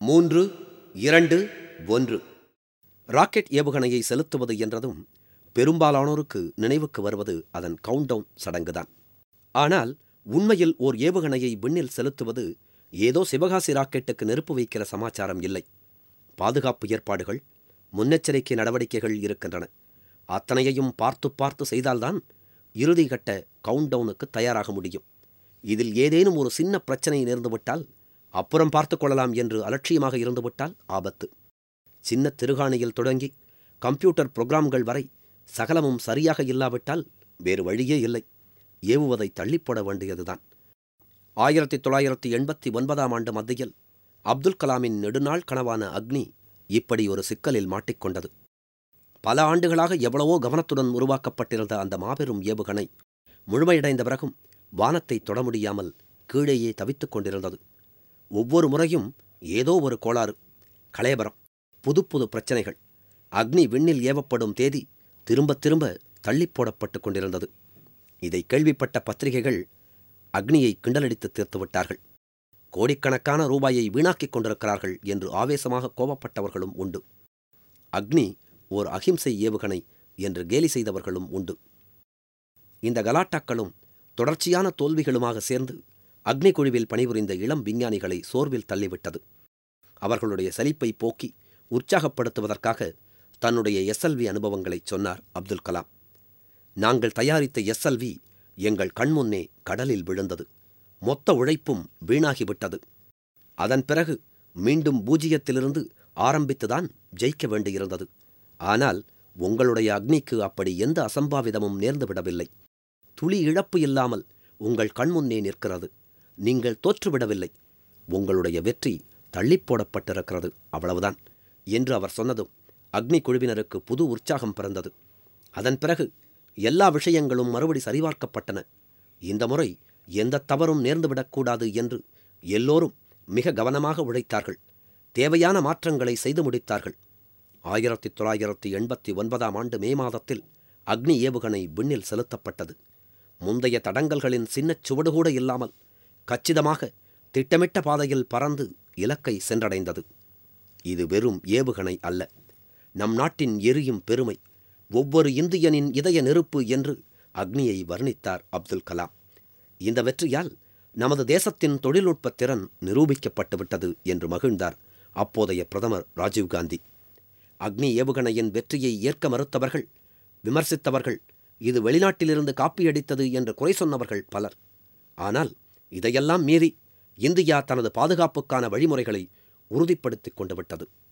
மூன்று இரண்டு ஒன்று ராக்கெட் ஏவுகணையை செலுத்துவது என்றதும் பெரும்பாலானோருக்கு நினைவுக்கு வருவது அதன் கவுண்டவுன் சடங்குதான் ஆனால் உண்மையில் ஓர் ஏவுகணையை விண்ணில் செலுத்துவது ஏதோ சிவகாசி ராக்கெட்டுக்கு நெருப்பு வைக்கிற சமாச்சாரம் இல்லை பாதுகாப்பு ஏற்பாடுகள் முன்னெச்சரிக்கை நடவடிக்கைகள் இருக்கின்றன அத்தனையையும் பார்த்து பார்த்து செய்தால்தான் இறுதிக்கட்ட கவுண்டவுனுக்கு தயாராக முடியும் இதில் ஏதேனும் ஒரு சின்ன பிரச்சனை நேர்ந்துவிட்டால் அப்புறம் பார்த்து கொள்ளலாம் என்று அலட்சியமாக இருந்துவிட்டால் ஆபத்து சின்ன திருகாணியில் தொடங்கி கம்ப்யூட்டர் புரோகிராம்கள் வரை சகலமும் சரியாக இல்லாவிட்டால் வேறு வழியே இல்லை ஏவுவதை தள்ளிப்போட வேண்டியதுதான் ஆயிரத்தி தொள்ளாயிரத்தி எண்பத்தி ஒன்பதாம் ஆண்டு மத்தியில் அப்துல் கலாமின் நெடுநாள் கனவான அக்னி இப்படி ஒரு சிக்கலில் மாட்டிக்கொண்டது பல ஆண்டுகளாக எவ்வளவோ கவனத்துடன் உருவாக்கப்பட்டிருந்த அந்த மாபெரும் ஏவுகணை முழுமையடைந்த பிறகும் வானத்தை தொட முடியாமல் கீழேயே தவித்துக் கொண்டிருந்தது ஒவ்வொரு முறையும் ஏதோ ஒரு கோளாறு கலேபரம் புது புது பிரச்சனைகள் அக்னி விண்ணில் ஏவப்படும் தேதி திரும்ப திரும்ப தள்ளிப் போடப்பட்டு கொண்டிருந்தது இதை கேள்விப்பட்ட பத்திரிகைகள் அக்னியை கிண்டலடித்து தீர்த்து விட்டார்கள் கோடிக்கணக்கான ரூபாயை வீணாக்கிக் கொண்டிருக்கிறார்கள் என்று ஆவேசமாக கோபப்பட்டவர்களும் உண்டு அக்னி ஓர் அகிம்சை ஏவுகணை என்று கேலி செய்தவர்களும் உண்டு இந்த கலாட்டாக்களும் தொடர்ச்சியான தோல்விகளுமாக சேர்ந்து அக்னி குழுவில் பணிபுரிந்த இளம் விஞ்ஞானிகளை சோர்வில் தள்ளிவிட்டது அவர்களுடைய சலிப்பை போக்கி உற்சாகப்படுத்துவதற்காக தன்னுடைய எஸ்எல்வி அனுபவங்களை சொன்னார் அப்துல் கலாம் நாங்கள் தயாரித்த எஸ்எல்வி எங்கள் கண்முன்னே கடலில் விழுந்தது மொத்த உழைப்பும் வீணாகிவிட்டது அதன் பிறகு மீண்டும் பூஜ்ஜியத்திலிருந்து ஆரம்பித்துதான் ஜெயிக்க வேண்டியிருந்தது ஆனால் உங்களுடைய அக்னிக்கு அப்படி எந்த அசம்பாவிதமும் நேர்ந்துவிடவில்லை துளி இழப்பு இல்லாமல் உங்கள் கண்முன்னே நிற்கிறது நீங்கள் தோற்றுவிடவில்லை உங்களுடைய வெற்றி தள்ளிப்போடப்பட்டிருக்கிறது அவ்வளவுதான் என்று அவர் சொன்னதும் அக்னி குழுவினருக்கு புது உற்சாகம் பிறந்தது அதன் பிறகு எல்லா விஷயங்களும் மறுபடி சரிபார்க்கப்பட்டன இந்த முறை எந்த தவறும் நேர்ந்துவிடக்கூடாது என்று எல்லோரும் மிக கவனமாக உழைத்தார்கள் தேவையான மாற்றங்களை செய்து முடித்தார்கள் ஆயிரத்தி தொள்ளாயிரத்தி எண்பத்தி ஒன்பதாம் ஆண்டு மே மாதத்தில் அக்னி ஏவுகணை விண்ணில் செலுத்தப்பட்டது முந்தைய தடங்கல்களின் சின்னச் சுவடு கூட இல்லாமல் கச்சிதமாக திட்டமிட்ட பாதையில் பறந்து இலக்கை சென்றடைந்தது இது வெறும் ஏவுகணை அல்ல நம் நாட்டின் எரியும் பெருமை ஒவ்வொரு இந்தியனின் இதய நெருப்பு என்று அக்னியை வர்ணித்தார் அப்துல் கலாம் இந்த வெற்றியால் நமது தேசத்தின் தொழில்நுட்ப திறன் நிரூபிக்கப்பட்டுவிட்டது என்று மகிழ்ந்தார் அப்போதைய பிரதமர் ராஜீவ்காந்தி அக்னி ஏவுகணையின் வெற்றியை ஏற்க மறுத்தவர்கள் விமர்சித்தவர்கள் இது வெளிநாட்டிலிருந்து காப்பியடித்தது என்று குறை சொன்னவர்கள் பலர் ஆனால் இதையெல்லாம் மீறி இந்தியா தனது பாதுகாப்புக்கான வழிமுறைகளை உறுதிப்படுத்திக் கொண்டு விட்டது